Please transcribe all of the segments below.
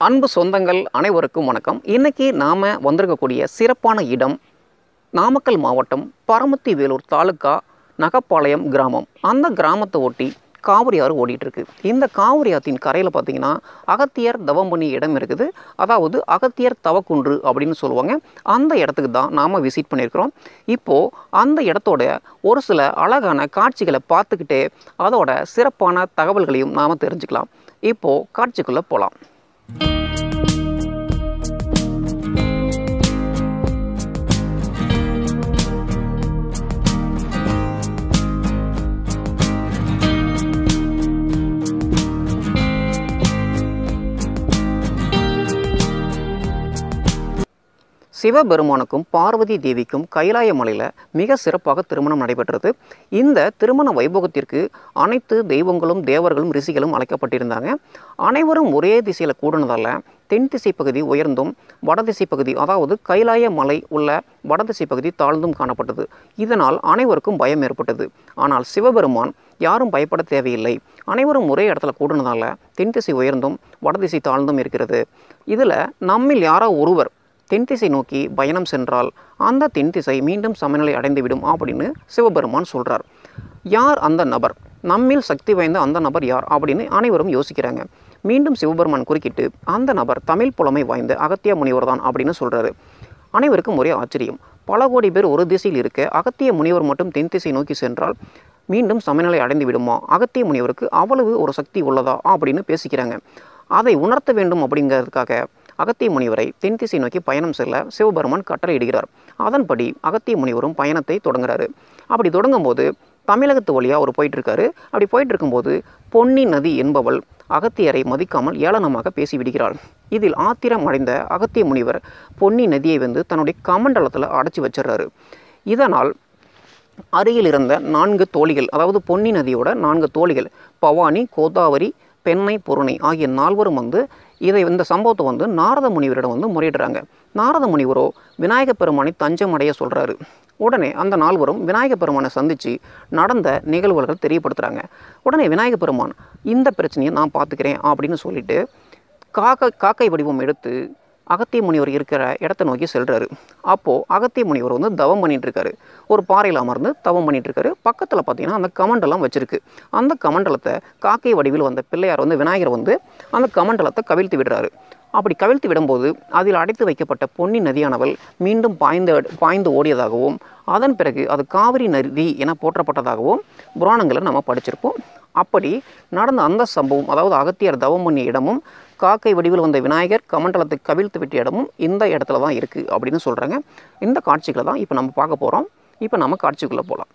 அன்பு சொந்தங்கள் அனைவருக்கும் வணக்கம் இன்னைக்கு நாம் வந்திருக்கக்கூடிய சிறப்பான இடம் நாமக்கல் மாவட்டம் பரமத்தி வேலூர் தாலுக்கா நகப்பாளையம் கிராமம் அந்த கிராமத்தை ஒட்டி காவிரி ஆறு ஓடிட்டு இருக்கு இந்த காவிரி ஆற்றின் கரையில் பார்த்தீங்கன்னா அகத்தியர் தவம் பண்ணிய இடம் இருக்குது அதாவது அகத்தியர் தவக்குன்று அப்படின்னு சொல்லுவாங்க அந்த இடத்துக்கு தான் நாம் விசிட் பண்ணியிருக்கிறோம் இப்போது அந்த இடத்தோட ஒரு சில அழகான காட்சிகளை பார்த்துக்கிட்டே அதோட சிறப்பான தகவல்களையும் நாம் தெரிஞ்சுக்கலாம் இப்போது காட்சிக்குள்ளே போகலாம் சிவபெருமானுக்கும் பார்வதி தேவிக்கும் கைலாய மலையில் மிக சிறப்பாக திருமணம் நடைபெற்றது இந்த திருமண வைபோகத்திற்கு அனைத்து தெய்வங்களும் தேவர்களும் ரிஷிகளும் அழைக்கப்பட்டிருந்தாங்க அனைவரும் ஒரே திசையில் கூடினதால் தென் திசை பகுதி உயர்ந்தும் வடதிசை பகுதி அதாவது கைலாய மலை உள்ள வடதிசை பகுதி தாழ்ந்தும் காணப்பட்டது இதனால் அனைவருக்கும் பயம் ஏற்பட்டது ஆனால் சிவபெருமான் யாரும் பயப்பட தேவையில்லை அனைவரும் ஒரே இடத்துல கூடினதால தென் திசை உயர்ந்தும் வடதிசை தாழ்ந்தும் இருக்கிறது இதில் நம்மில் யாரோ ஒருவர் தென் திசை நோக்கி பயணம் சென்றால் அந்த தென் திசை மீண்டும் சமநிலை அடைந்துவிடும் அப்படின்னு சிவபெருமான் சொல்கிறார் யார் அந்த நபர் நம்மில் சக்தி வாய்ந்த அந்த நபர் யார் அப்படின்னு அனைவரும் யோசிக்கிறாங்க மீண்டும் சிவபெருமான் குறுக்கிட்டு அந்த நபர் தமிழ் புலமை வாய்ந்த அகத்திய முனிவர் தான் அப்படின்னு சொல்கிறாரு அனைவருக்கும் ஒரே ஆச்சரியம் பல கோடி பேர் ஒரு திசையில் இருக்க அகத்திய முனிவர் மட்டும் தென் திசை நோக்கி சென்றால் மீண்டும் சமநிலை அடைந்து விடுமா அகத்திய முனிவருக்கு அவ்வளவு ஒரு சக்தி உள்ளதா அப்படின்னு பேசிக்கிறாங்க அதை உணர்த்த வேண்டும் அப்படிங்கிறதுக்காக அகத்திய முனிவரை தென் திசை நோக்கி பயணம் செல்ல சிவபெருமான் கட்டளையிடுகிறார் அதன்படி அகத்திய முனிவரும் பயணத்தை தொடங்குறாரு அப்படி தொடங்கும்போது தமிழகத்து வழியாக அவர் போயிட்டு இருக்காரு அப்படி போயிட்டு இருக்கும்போது பொன்னி நதி என்பவள் அகத்தியரை மதிக்காமல் ஏளனமாக பேசிவிடுகிறாள் இதில் ஆத்திரம் அடைந்த அகத்திய முனிவர் பொன்னி நதியை வந்து தன்னுடைய கமண்டலத்தில் அடைச்சி வச்சிடுறாரு இதனால் அருகில் இருந்த நான்கு தோழிகள் அதாவது பொன்னி நதியோட நான்கு தோழிகள் பவானி கோதாவரி பெண்ணை பொருணை ஆகிய நால்வரும் வந்து இதை இந்த சம்பவத்தை வந்து நாரத முனிவரிடம் வந்து முறையிடுறாங்க நாரத முனிவரோ விநாயக பெருமானை தஞ்சம் அடைய சொல்கிறாரு உடனே அந்த நால்வரும் விநாயக பெருமானை சந்தித்து நடந்த நிகழ்வுகள் தெரியப்படுத்துகிறாங்க உடனே விநாயக பெருமான் இந்த பிரச்சனையை நான் பார்த்துக்கிறேன் அப்படின்னு சொல்லிட்டு காக்கை காக்கை வடிவம் எடுத்து அகத்திய முனிவர் இருக்கிற இடத்த நோக்கி செல்றாரு அப்போது அகத்திய முனிவர் வந்து தவம் பண்ணிட்டு இருக்காரு ஒரு பாறையில் அமர்ந்து தவம் பண்ணிட்டு இருக்காரு பக்கத்தில் பார்த்தீங்கன்னா அந்த கமண்டலம் வச்சிருக்கு அந்த கமண்டலத்தை காக்கை வடிவில் வந்த பிள்ளையார் வந்து விநாயகர் வந்து அந்த கமண்டலத்தை கவிழ்த்து விடுறாரு அப்படி கவிழ்த்து விடும்போது அதில் அடைத்து வைக்கப்பட்ட பொன்னி நதியானவள் மீண்டும் பாய்ந்து பாய்ந்து ஓடியதாகவும் அதன் பிறகு அது காவிரி நதி என போற்றப்பட்டதாகவும் புராணங்களை நம்ம படிச்சிருப்போம் அப்படி நடந்த அந்த சம்பவம் அதாவது அகத்தியர் தவம் பண்ணிய இடமும் காக்கை வடிவில் வந்த விநாயகர் கமண்டலத்தை கவிழ்த்து விட்ட இடமும் இந்த இடத்துல தான் இருக்குது அப்படின்னு சொல்கிறாங்க இந்த காட்சிகளை தான் இப்போ நம்ம பார்க்க போகிறோம் இப்போ நம்ம காட்சிக்குள்ளே போகலாம்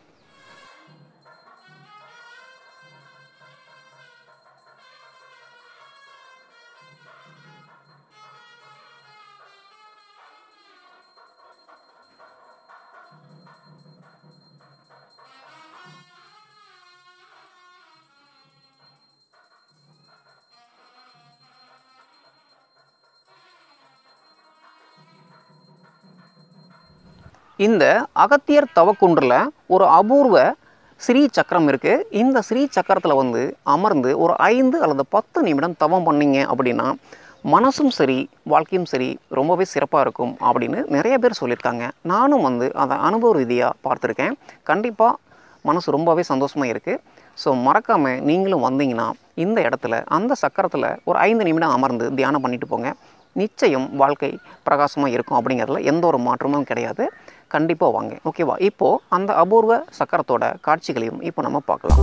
இந்த அகத்தியர் தவக்குன்றில் ஒரு அபூர்வ ஸ்ரீ சக்கரம் இருக்குது இந்த ஸ்ரீ சக்கரத்தில் வந்து அமர்ந்து ஒரு ஐந்து அல்லது பத்து நிமிடம் தவம் பண்ணீங்க அப்படின்னா மனசும் சரி வாழ்க்கையும் சரி ரொம்பவே சிறப்பாக இருக்கும் அப்படின்னு நிறைய பேர் சொல்லியிருக்காங்க நானும் வந்து அதை அனுபவ ரீதியாக பார்த்துருக்கேன் கண்டிப்பாக மனசு ரொம்பவே சந்தோஷமாக இருக்குது ஸோ மறக்காமல் நீங்களும் வந்தீங்கன்னா இந்த இடத்துல அந்த சக்கரத்தில் ஒரு ஐந்து நிமிடம் அமர்ந்து தியானம் பண்ணிட்டு போங்க நிச்சயம் வாழ்க்கை பிரகாசமாக இருக்கும் அப்படிங்கிறதுல எந்த ஒரு மாற்றமும் கிடையாது கண்டிப்பாக வாங்க ஓகேவா இப்போது அந்த அபூர்வ சக்கரத்தோட காட்சிகளையும் இப்போ நம்ம பார்க்கலாம்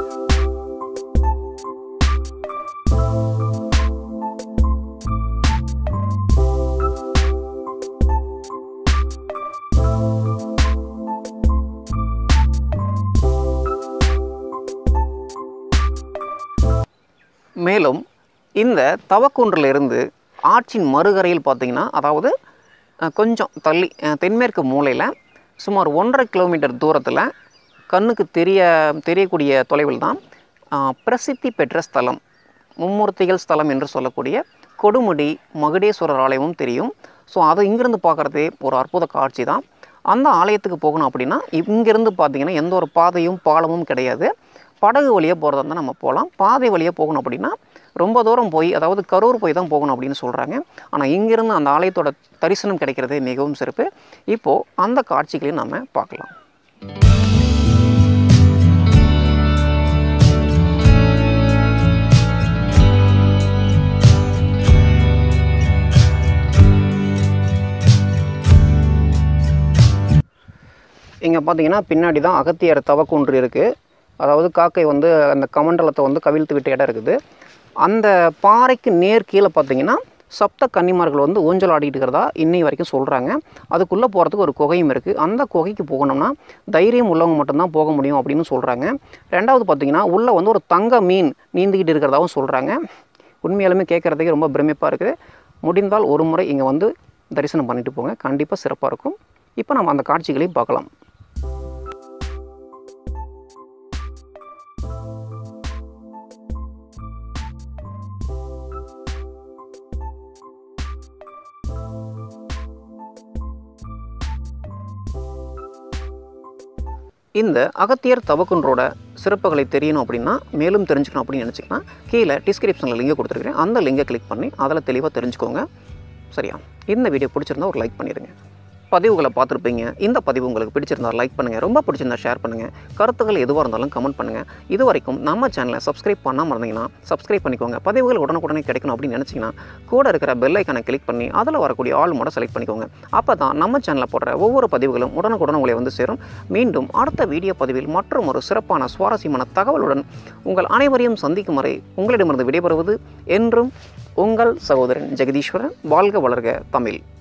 மேலும் இந்த தவக்குன்றிலிருந்து ஆற்றின் மறுகரையில் பார்த்தீங்கன்னா அதாவது அஹ், கொஞ்சம் தள்ளி அஹ், தென்மேற்கு மூலையில் சுமார் ஒன்றரை கிலோமீட்டர் தூரத்தில் கண்ணுக்கு தெரிய தெரியக்கூடிய தொலைவில் தான் அஹ், பிரசித்தி பெற்ற ஸ்தலம் மும்மூர்த்திகள் ஸ்தலம் என்று சொல்லக்கூடிய கொடுமுடி மகுடேஸ்வரர் ஆலயமும் தெரியும் ஸோ அதை இங்கிருந்து பார்க்குறதே ஒரு அற்புத காட்சி தான் அந்த ஆலயத்துக்கு போகணும் அப்படின்னா இங்கேருந்து பார்த்தீங்கன்னா எந்த ஒரு பாதையும் பாலமும் கிடையாது படகு வழியாக போகிறதா இருந்தால் நம்ம போகலாம் பாதை வழியாக போகணும் அப்படின்னா ரொம்ப தூரம் போய் அதாவது கரூர் போய் தான் போகணும் அப்படின்னு சொல்கிறாங்க ஆனால் இங்கிருந்து அந்த ஆலயத்தோட தரிசனம் கிடைக்கிறது மிகவும் சிறப்பு இப்போது அந்த காட்சிகளையும் நம்ம பார்க்கலாம் இங்கே பார்த்தீங்கன்னா பின்னாடி தான் அகத்தியர் தவக்குன்று இருக்குது அதாவது காக்கை வந்து அந்த கமண்டலத்தை வந்து கவிழ்த்து விட்ட இடம் இருக்குது அந்த பாறைக்கு நேர் கீழே பார்த்தீங்கன்னா சப்த கன்னிமார்கள் வந்து ஊஞ்சல் ஆடிட்டு இருக்கிறதா இன்னை வரைக்கும் சொல்கிறாங்க அதுக்குள்ளே போகிறதுக்கு ஒரு குகையும் இருக்குது அந்த குகைக்கு போகணும்னா தைரியம் உள்ளவங்க மட்டும்தான் போக முடியும் அப்படின்னு சொல்கிறாங்க ரெண்டாவது பார்த்தீங்கன்னா உள்ளே வந்து ஒரு தங்க மீன் நீந்திக்கிட்டு இருக்கிறதாவும் சொல்கிறாங்க உண்மையாலுமே கேட்குறதுக்கு ரொம்ப பிரமிப்பாக இருக்குது முடிந்தால் ஒரு முறை இங்கே வந்து தரிசனம் பண்ணிட்டு போங்க கண்டிப்பாக சிறப்பாக இருக்கும் இப்போ நம்ம அந்த காட்சிகளையும் பார்க்கலாம் இந்த அகத்தியர் தவக்குன்றோட சிறப்புகளை தெரியணும் அப்படின்னா மேலும் தெரிஞ்சுக்கணும் அப்படின்னு நினச்சிங்கன்னா கீழே டிஸ்கிரிப்ஷனில் லிங்கை கொடுத்துருக்கேன் அந்த லிங்கை கிளிக் பண்ணி அதில் தெளிவாக தெரிஞ்சுக்கோங்க சரியா இந்த வீடியோ பிடிச்சிருந்தா ஒரு லைக் பண்ணிடுங்க பதிவுகளை பார்த்துருப்பீங்க இந்த பதிவு உங்களுக்கு பிடிச்சிருந்தா லைக் பண்ணுங்கள் ரொம்ப பிடிச்சிருந்தா ஷேர் பண்ணுங்கள் கருத்துக்கள் எதுவாக இருந்தாலும் கமெண்ட் பண்ணுங்கள் இது வரைக்கும் நம்ம சேனலை சப்ஸ்கிரைப் பண்ணாமல் இருந்தீங்கன்னா சப்ஸ்கிரைப் பண்ணிக்கோங்க பதிவுகள் உடனுக்குடனே கிடைக்கணும் அப்படின்னு நினச்சிங்கன்னா கூட இருக்கிற பெல் ஐக்கானை கிளிக் பண்ணி அதில் வரக்கூடிய ஆள் மோட செலக்ட் பண்ணிக்கோங்க அப்போ தான் நம்ம சேனலில் போடுற ஒவ்வொரு பதிவுகளும் உடனுக்குடன் உங்களை வந்து சேரும் மீண்டும் அடுத்த வீடியோ பதிவில் மற்றும் ஒரு சிறப்பான சுவாரஸ்யமான தகவலுடன் உங்கள் அனைவரையும் சந்திக்கும் வரை உங்களிடமிருந்து விடைபெறுவது என்றும் உங்கள் சகோதரன் ஜெகதீஸ்வரன் வாழ்க வளர்க தமிழ்